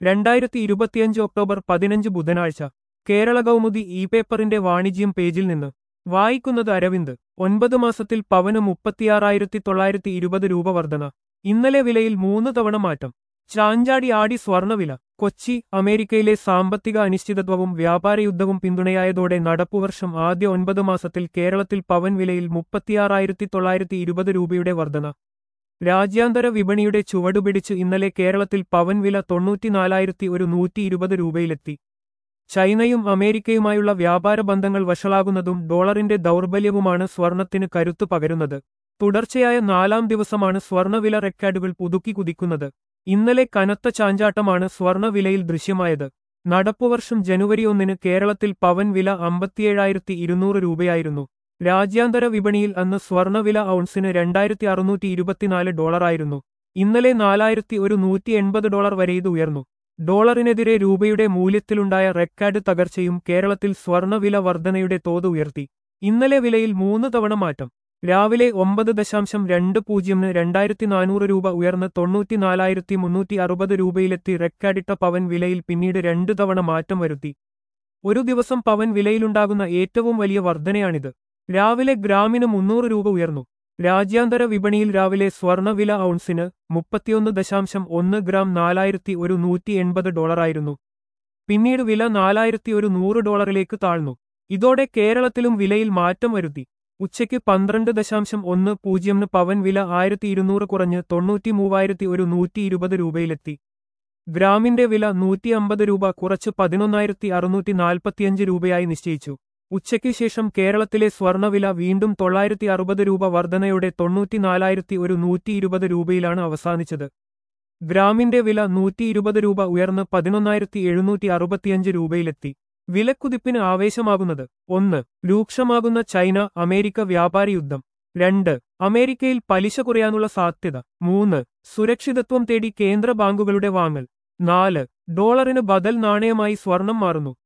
രണ്ടായിരത്തി ഇരുപത്തിയഞ്ച് ഒക്ടോബർ പതിനഞ്ച് ബുധനാഴ്ച കേരള കൗമുദി ഇ പേപ്പറിന്റെ വാണിജ്യം പേജിൽ നിന്ന് വായിക്കുന്നത് അരവിന്ദ് ഒൻപത് മാസത്തിൽ പവന് മുപ്പത്തിയാറായിരത്തി തൊള്ളായിരത്തി ഇരുപത് രൂപ വർധന ഇന്നലെ വിലയിൽ മൂന്ന് തവണ മാറ്റം ചാഞ്ചാടി ആടി സ്വർണവില കൊച്ചി അമേരിക്കയിലെ സാമ്പത്തിക അനിശ്ചിതത്വവും വ്യാപാരയുദ്ധവും പിന്തുണയായതോടെ നടപ്പുവർഷം ആദ്യ ഒൻപത് മാസത്തിൽ കേരളത്തിൽ പവൻ വിലയിൽ മുപ്പത്തിയാറായിരത്തി തൊള്ളായിരത്തി ഇരുപത് രൂപയുടെ വർധന രാജ്യാന്തര വിപണിയുടെ ചുവടുപിടിച്ച് ഇന്നലെ കേരളത്തിൽ പവൻ വില തൊണ്ണൂറ്റിനാലായിരത്തി ഒരു നൂറ്റി ഇരുപത് രൂപയിലെത്തി ചൈനയും അമേരിക്കയുമായുള്ള വ്യാപാര ബന്ധങ്ങൾ വഷളാകുന്നതും ഡോളറിന്റെ ദൗർബല്യവുമാണ് സ്വർണത്തിന് കരുത്തു പകരുന്നത് തുടർച്ചയായ നാലാം ദിവസമാണ് സ്വർണവില റെക്കോർഡുകൾ പുതുക്കി കുതിക്കുന്നത് ഇന്നലെ കനത്ത ചാഞ്ചാട്ടമാണ് സ്വർണവിലയിൽ ദൃശ്യമായത് നടപ്പുവർഷം ജനുവരി ഒന്നിന് കേരളത്തിൽ പവൻ വില അമ്പത്തിയേഴായിരത്തി ഇരുന്നൂറ് രൂപയായിരുന്നു രാജ്യാന്തര വിപണിയിൽ അന്ന് സ്വർണവില ഔൺസിന് രണ്ടായിരത്തി അറുന്നൂറ്റി ഇരുപത്തിനാല് ഡോളറായിരുന്നു ഇന്നലെ നാലായിരത്തി ഒരു നൂറ്റി എൺപത് ഡോളർ വരെ ഇത് ഉയർന്നു ഡോളറിനെതിരെ രൂപയുടെ മൂല്യത്തിലുണ്ടായ റെക്കോർഡ് തകർച്ചയും കേരളത്തിൽ സ്വർണവില വർധനയുടെ തോത് ഉയർത്തി ഇന്നലെ വിലയിൽ മൂന്ന് തവണ മാറ്റം രാവിലെ ഒമ്പത് ദശാംശം രണ്ട് പൂജ്യമിന് രണ്ടായിരത്തി നാനൂറ് രൂപ ഉയർന്ന് തൊണ്ണൂറ്റിനാലായിരത്തി മുന്നൂറ്റി അറുപത് രൂപയിലെത്തി റെക്കോർഡിട്ട പവൻ വിലയിൽ പിന്നീട് രണ്ട് തവണ മാറ്റം വരുത്തി ഒരു ദിവസം പവൻ വിലയിലുണ്ടാകുന്ന ഏറ്റവും വലിയ വർധനയാണിത് രാവിലെ ഗ്രാമിന് മുന്നൂറ് രൂപ ഉയർന്നു രാജ്യാന്തര വിപണിയിൽ രാവിലെ സ്വർണവില ഔൺസിന് മുപ്പത്തിയൊന്ന് ദശാംശം ഒന്ന് ഗ്രാം നാലായിരത്തി ഒരു നൂറ്റി എൺപത് ഡോളറായിരുന്നു പിന്നീട് വില നാലായിരത്തി ഒരു നൂറ് ഡോളറിലേക്ക് താഴ്ന്നു ഇതോടെ കേരളത്തിലും വിലയിൽ മാറ്റം വരുത്തി ഉച്ചയ്ക്ക് പന്ത്രണ്ട് ദശാംശം ഒന്ന് പൂജ്യമിന് പവൻ വില ആയിരത്തി ഇരുന്നൂറ് കുറഞ്ഞ് തൊണ്ണൂറ്റി മൂവായിരത്തി ഒരു നൂറ്റി ഇരുപത് രൂപയിലെത്തി ഗ്രാമിന്റെ വില നൂറ്റി അമ്പത് രൂപ കുറച്ച് പതിനൊന്നായിരത്തി അറുന്നൂറ്റി നാൽപ്പത്തിയഞ്ച് രൂപയായി നിശ്ചയിച്ചു ഉച്ചയ്ക്ക് ശേഷം കേരളത്തിലെ സ്വർണവില വീണ്ടും തൊള്ളായിരത്തി അറുപത് രൂപ വർധനയോടെ തൊണ്ണൂറ്റിനാലായിരത്തി ഒരു നൂറ്റി ഇരുപത് രൂപയിലാണ് അവസാനിച്ചത് ഗ്രാമിന്റെ വില നൂറ്റി ഇരുപത് രൂപ ഉയർന്ന് പതിനൊന്നായിരത്തി എഴുന്നൂറ്റി അറുപത്തിയഞ്ച് രൂപയിലെത്തി വിലക്കുതിപ്പിന് ആവേശമാകുന്നത് ഒന്ന് രൂക്ഷമാകുന്ന ചൈന അമേരിക്ക വ്യാപാര യുദ്ധം രണ്ട് അമേരിക്കയിൽ പലിശ കുറയാനുള്ള സാധ്യത മൂന്ന് സുരക്ഷിതത്വം തേടി കേന്ദ്ര ബാങ്കുകളുടെ വാങ്ങൽ നാല് ഡോളറിന് ബദൽ നാണയമായി സ്വർണം മാറുന്നു